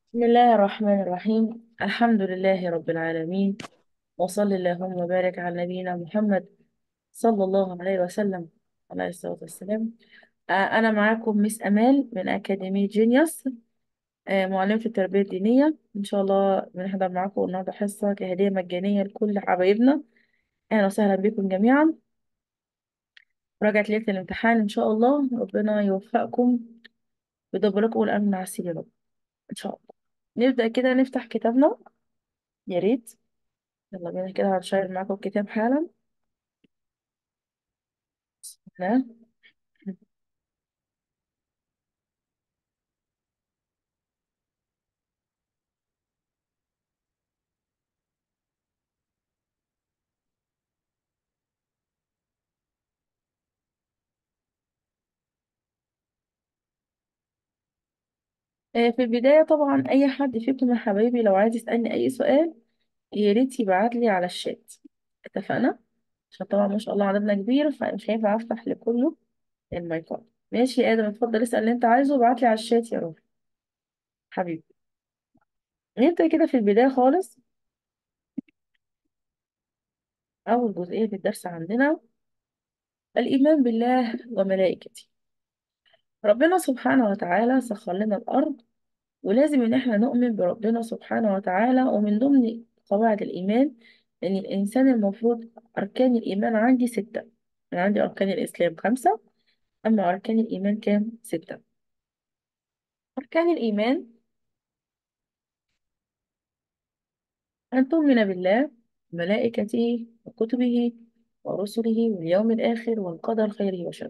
بسم الله الرحمن الرحيم الحمد لله رب العالمين وصل اللهم وبارك على نبينا محمد صلى الله عليه وسلم عليه الصلاة والسلام آه، أنا معاكم مس أمال من أكاديمية جينيوس آه، معلمة التربية الدينية إن شاء الله بنحضر معاكم النهاردة حصة كهدية مجانية لكل حبايبنا أهلا وسهلا بكم جميعا مراجعة ليلة الامتحان إن شاء الله ربنا يوفقكم ويدبر لكم الأمن على السرير يا رب إن شاء الله نبدأ كده نفتح كتابنا يا ريت يلا بينا كده هنشير معاكم الكتاب حالا بسم الله آه، في البداية طبعا أي حد فيكم يا حبايبي لو عايز يسألني أي سؤال يا ريت يبعت لي على الشات اتفقنا عشان طبعا ما شاء الله عددنا كبير فمش هينفع أفتح لكله المايكات ماشي يا آدم اتفضل اسأل اللي أنت عايزه وابعت لي على الشات يا روحي حبيبي نبدأ كده في البداية خالص أول جزئية في الدرس عندنا الإيمان بالله وملائكته ربنا سبحانه وتعالى سخر لنا الأرض ولازم إن احنا نؤمن بربنا سبحانه وتعالى ومن ضمن قواعد الإيمان إن الإنسان المفروض أركان الإيمان عندي ستة أنا عندي أركان الإسلام خمسة أما أركان الإيمان كام؟ ستة أركان الإيمان أن تؤمن بالله وملائكته وكتبه ورسله واليوم الآخر والقدر خيره وشره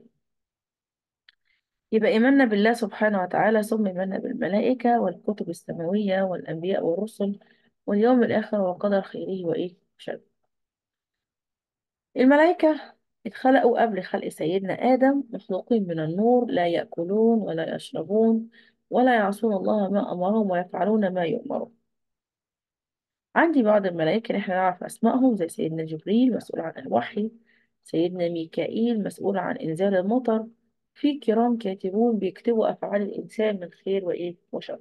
يبقى إيماننا بالله سبحانه وتعالى ثم إيماننا بالملائكة والكتب السماوية والأنبياء والرسل واليوم الآخر والقدر خيره وإيه وشره الملائكة اتخلقوا قبل خلق سيدنا آدم مخلوقين من النور لا يأكلون ولا يشربون ولا يعصون الله ما أمرهم ويفعلون ما يؤمرون عندي بعض الملائكة اللي احنا نعرف أسمائهم زي سيدنا جبريل مسؤول عن الوحي سيدنا ميكائيل مسؤول عن إنزال المطر في كرام كاتبون بيكتبوا أفعال الإنسان من خير وإيه وشر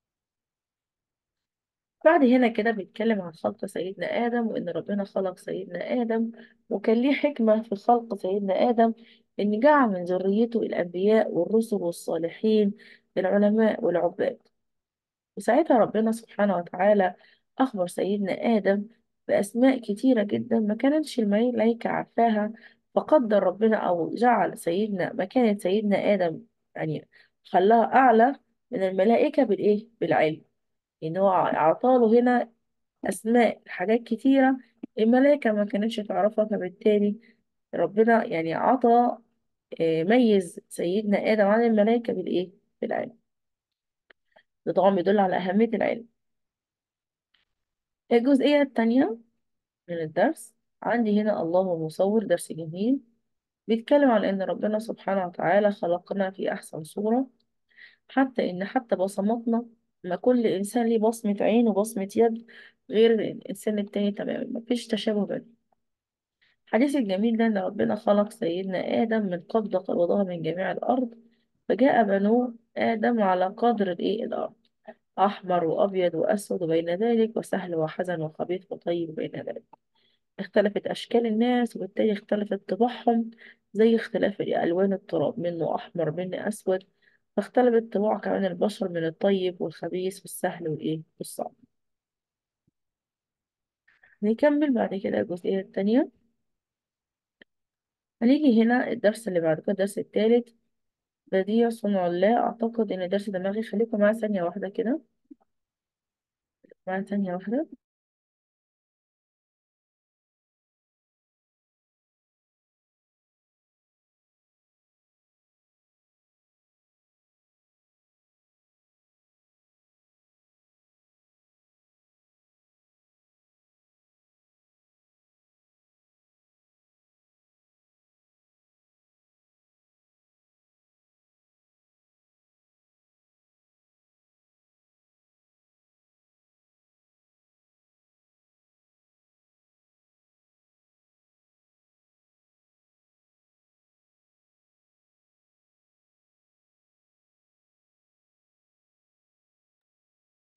بعد هنا كده بيتكلم عن خلق سيدنا آدم وإن ربنا خلق سيدنا آدم وكان ليه حكمة في خلق سيدنا آدم إن جعل من ذريته الأنبياء والرسل والصالحين العلماء والعباد وساعتها ربنا سبحانه وتعالى أخبر سيدنا آدم بأسماء كتيرة جدا ما كانتش الملائكة عارفاها فقدر ربنا أو جعل سيدنا مكانة سيدنا آدم يعني خلاها أعلى من الملائكة بالإيه؟ بالعلم إن هو أعطاله هنا أسماء حاجات كتيرة الملائكة ما كانتش تعرفها فبالتالي ربنا يعني عطى آه، ميز سيدنا آدم عن الملائكة بالإيه؟ بالعلم ده طبعا بيدل على أهمية العلم الجزئية التانية من الدرس عندي هنا الله مصور درس جميل بيتكلم عن إن ربنا سبحانه وتعالى خلقنا في أحسن صورة حتى إن حتى بصماتنا ما كل إنسان ليه بصمة عين وبصمة يد غير الإنسان التاني تماما مفيش تشابه بينهم الحديث الجميل ده إن ربنا خلق سيدنا آدم من قبضة قبضها من جميع الأرض فجاء بنو آدم على قدر الإيه الأرض أحمر وأبيض وأسود وبين ذلك وسهل وحزن وخبيث وطيب بين ذلك اختلفت أشكال الناس وبالتالي اختلفت طباعهم زي اختلاف ألوان التراب منه أحمر منه أسود فاختلفت طباع كمان البشر من الطيب والخبيث والسهل والإيه والصعب نكمل بعد كده الجزئية التانية هنيجي هنا الدرس اللي بعد كده الدرس التالت بديع صنع الله أعتقد إن درس دماغي خليكم معايا ثانية واحدة كده معايا ثانية واحدة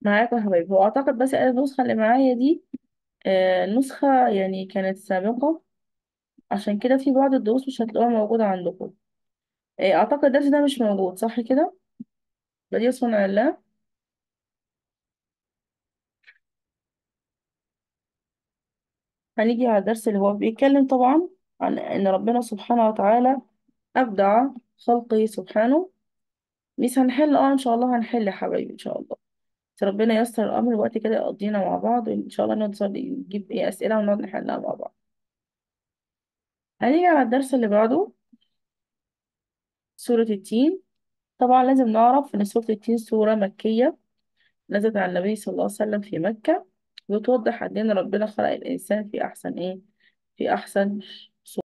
معاكم يا حبايبي هو اعتقد بس النسخة اللي معايا دي آه نسخة يعني كانت سابقة عشان كده في بعض الدروس مش هتلاقوها موجودة عندكم آه اعتقد الدرس ده مش موجود صح كده بدي صنع الله هنيجي على الدرس اللي هو بيتكلم طبعا عن ان ربنا سبحانه وتعالى ابدع خلقه سبحانه مش هنحل اه ان شاء الله هنحل يا حبايبي ان شاء الله بس ربنا ييسر الامر وقت كده يقضينا مع بعض وان شاء الله نقعد نجيب ايه اسئله ونقعد نحلها مع بعض هنيجي على الدرس اللي بعده سورة التين طبعا لازم نعرف ان سورة التين سورة مكية نزلت على النبي صلى الله عليه وسلم في مكة وتوضح قد ايه ان ربنا خلق الانسان في احسن ايه في احسن